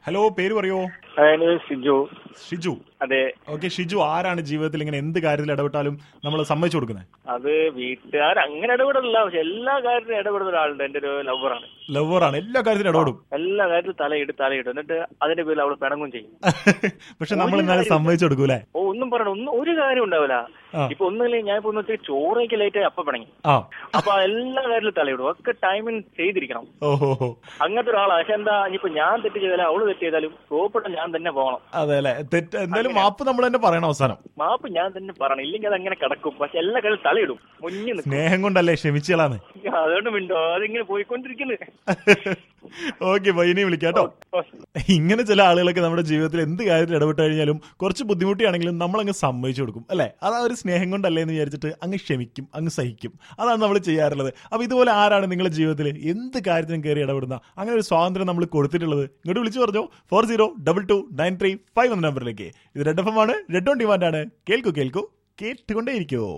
Hello പേര് പറയോ അതിന് ഷിജു ഷിജു അതെ ഓക്കെ ഷിജു ആരാണ് ജീവിതത്തിൽ ഇങ്ങനെ എന്ത് കാര്യത്തിൽ ഇടപെട്ടാലും നമ്മൾ സമ്മതിച്ചു കൊടുക്കുന്നത് അത് വീട്ടുകാർ അങ്ങനെ ഇടപെടില്ല പക്ഷെ എല്ലാ കാര്യത്തിലും ഇടപെടുന്ന ഒരാളുണ്ട് എന്റെ ഒരു ലവറാണ് ലവറാണ് എല്ലാ കാര്യത്തിലും ഇടപെടും എല്ലാ കാര്യത്തിലും തലയിട്ട് തലയിട്ട് എന്നിട്ട് അതിന്റെ പേരിൽ അവള് പിണങ്ങും ചെയ്യും പക്ഷെ നമ്മൾ എന്നാലും സമ്മതിച്ചു കൊടുക്കൂലേ ഓ ഒന്നും പറയണം ഒന്നും ഒരു കാര്യം ഉണ്ടാവില്ല ആ. ഇപ്പൊ ഒന്നുമില്ല ഞാൻ ഇപ്പൊ ഒന്ന് വെച്ചാൽ ചോറയ്ക്ക് ലേറ്റ് ആയി അപ്പൊ പിണങ്ങി ആ അപ്പൊ എല്ലാ കാര്യത്തിലും തലയിടും ഒക്കെ ടൈമിന് ചെയ്തിരിക്കണം ഓഹോ ഹോ അങ്ങനത്തെ ഒരാളാ പക്ഷെ എന്താ ഇനിയിപ്പോ ഞാൻ തെറ്റ് ചെയ്താലും അവള് തെറ്റ് ചെയ്താലും സോപ്പിട്ട ഞാൻ തന്നെ പോകണം അതെ അല്ലെ തെറ്റ് എന്തായാലും മാപ്പ് നമ്മൾ തന്നെ പറയണം അവസാനം മാപ്പ് ഞാൻ തന്നെ പറയണം ഇല്ലെങ്കിൽ അത് അങ്ങനെ കിടക്കും പക്ഷെ എല്ലാ കാര്യം തലയിടും മുന്നിൽ നിൽക്കും സ്നേഹം കൊണ്ടല്ലേ ക്ഷമിച്ചളാന്ന് അതുകൊണ്ട് മിണ്ടോ അതിങ്ങനെ പോയിക്കൊണ്ടിരിക്കുന്നു ഓക്കെ ബൈ ഇനി വിളിക്കാം കേട്ടോ ഓ, ഇങ്ങനെ ചില ആളുകളൊക്കെ നമ്മുടെ ജീവിതത്തിൽ എന്ത് കാര്യത്തിൽ ഇടപെട്ട് കഴിഞ്ഞാലും കുറച്ച് ബുദ്ധിമുട്ടിയാണെങ്കിലും നമ്മൾ അങ്ങ് സമ്മതിച്ചു കൊടുക്കും അല്ലെ അത് ആ ഒരു സ്നേഹം കൊണ്ടല്ലേ എന്ന് വിചാരിച്ചിട്ട് അങ്ങ് ക്ഷമിക്കും അങ്ങ് സഹിക്കും അതാണ് നമ്മൾ ചെയ്യാറുള്ളത് അപ്പൊ ഇതുപോലെ ആരാണ് നിങ്ങളുടെ ജീവിതത്തിൽ എന്ത് കാര്യത്തിനും കയറി ഇടപെടുന്ന അങ്ങനെ ഒരു സ്വാതന്ത്ര്യം നമ്മൾ കൊടുത്തിട്ടുള്ളത് ഇങ്ങോട്ട് വിളിച്ചു പറഞ്ഞോ four zero double two nine three five എന്ന നമ്പറിലേക്ക് ഇത് റെഡ് എഫ് എം ആണ് റെഡ് ഓൺ ഡിമാൻഡ് ആണ് കേൾക്കൂ കേൾക്കൂ കേട്ടുകൊണ്ടേയിരിക്കോ